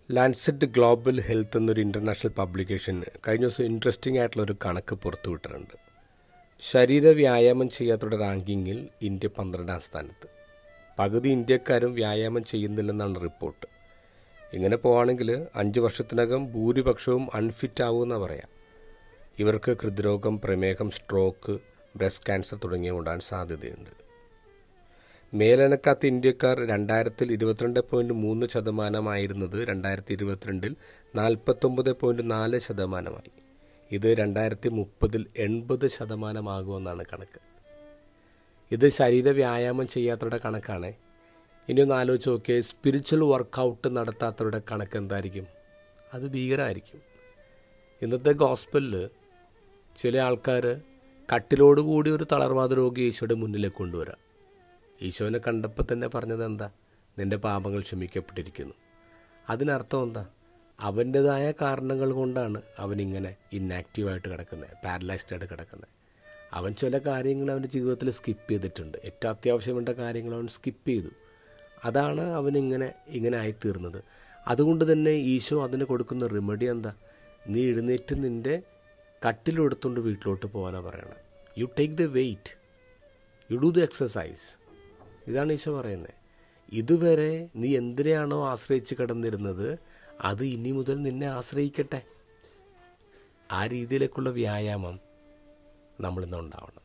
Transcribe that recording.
Lancet global health എന്നൊരു international publication കഴിഞ്ഞ ദിവസം ഇൻട്രസ്റ്റിംഗ് ആയിട്ടുള്ള ഒരു കണക്ക് പുറത്തുവിട്ടിട്ടുണ്ട് ശരീര വ്യായാമം ചെയ്യാത്തവരുടെ റാങ്കിങ്ങിൽ ഇന്ത്യ പന്ത്രണ്ടാം സ്ഥാനത്ത് പകുതി ഇന്ത്യക്കാരും വ്യായാമം ചെയ്യുന്നില്ലെന്നാണ് റിപ്പോർട്ട് ഇങ്ങനെ പോവാണെങ്കിൽ അഞ്ച് വർഷത്തിനകം ഭൂരിപക്ഷവും അൺഫിറ്റ് ആവുമെന്നാണ് പറയാം ഇവർക്ക് ഹൃദ്രോഗം പ്രമേഹം സ്ട്രോക്ക് ബ്രസ്റ്റ് ക്യാൻസർ തുടങ്ങിയവ ഉണ്ടാകാൻ സാധ്യതയുണ്ട് മേലനക്കാത്ത ഇന്ത്യക്കാർ രണ്ടായിരത്തിൽ ഇരുപത്തിരണ്ട് പോയിന്റ് മൂന്ന് ശതമാനമായിരുന്നത് രണ്ടായിരത്തി ഇരുപത്തിരണ്ടിൽ നാൽപ്പത്തൊമ്പത് പോയിന്റ് നാല് ശതമാനമായി ഇത് രണ്ടായിരത്തി മുപ്പതിൽ എൺപത് ശതമാനമാകുമെന്നാണ് കണക്ക് ഇത് ശരീര വ്യായാമം ചെയ്യാത്തവരുടെ കണക്കാണ് ഇനി ഒന്ന് ആലോചിച്ച് നോക്കിയേ സ്പിരിച്വൽ വർക്കൗട്ട് നടത്താത്തവരുടെ കണക്ക് എന്തായിരിക്കും അത് ഭീകരമായിരിക്കും ഇന്നത്തെ ഗോസ്പലിൽ ചില ആൾക്കാർ കട്ടിലോടുകൂടി ഒരു തളർവാദ രോഗി ഈശോയുടെ മുന്നിലേക്ക് കൊണ്ടുവരാം ഈശോനെ കണ്ടപ്പോൾ തന്നെ പറഞ്ഞത് എന്താ നിന്റെ പാപങ്ങൾ ക്ഷമിക്കപ്പെട്ടിരിക്കുന്നു അതിനർത്ഥം എന്താ അവൻ്റെതായ കാരണങ്ങൾ കൊണ്ടാണ് അവനിങ്ങനെ ഇന്നാക്റ്റീവായിട്ട് കിടക്കുന്നത് പാരലൈസ്ഡ് ആയിട്ട് കിടക്കുന്നത് അവൻ ചില കാര്യങ്ങൾ അവൻ്റെ ജീവിതത്തിൽ സ്കിപ്പ് ചെയ്തിട്ടുണ്ട് ഏറ്റവും അത്യാവശ്യം വേണ്ട കാര്യങ്ങൾ അവൻ സ്കിപ്പ് ചെയ്തു അതാണ് അവനിങ്ങനെ ഇങ്ങനെ ആയിത്തീർന്നത് അതുകൊണ്ട് തന്നെ ഈശോ അതിന് കൊടുക്കുന്ന റെമഡി എന്താ നീ എഴുന്നേറ്റ് നിൻ്റെ കട്ടിലെടുത്തുകൊണ്ട് വീട്ടിലോട്ട് പോകാനാണ് പറയണത് you take the weight you do the exercise ഇതാണ് ഈശോ പറയുന്നത് ഇതുവരെ നീ എന്തിനെയാണോ ആശ്രയിച്ച് കിടന്നിരുന്നത് അത് ഇനി മുതൽ നിന്നെ ആശ്രയിക്കട്ടെ ആ രീതിയിലേക്കുള്ള വ്യായാമം നമ്മളിന്ന് ഉണ്ടാവണം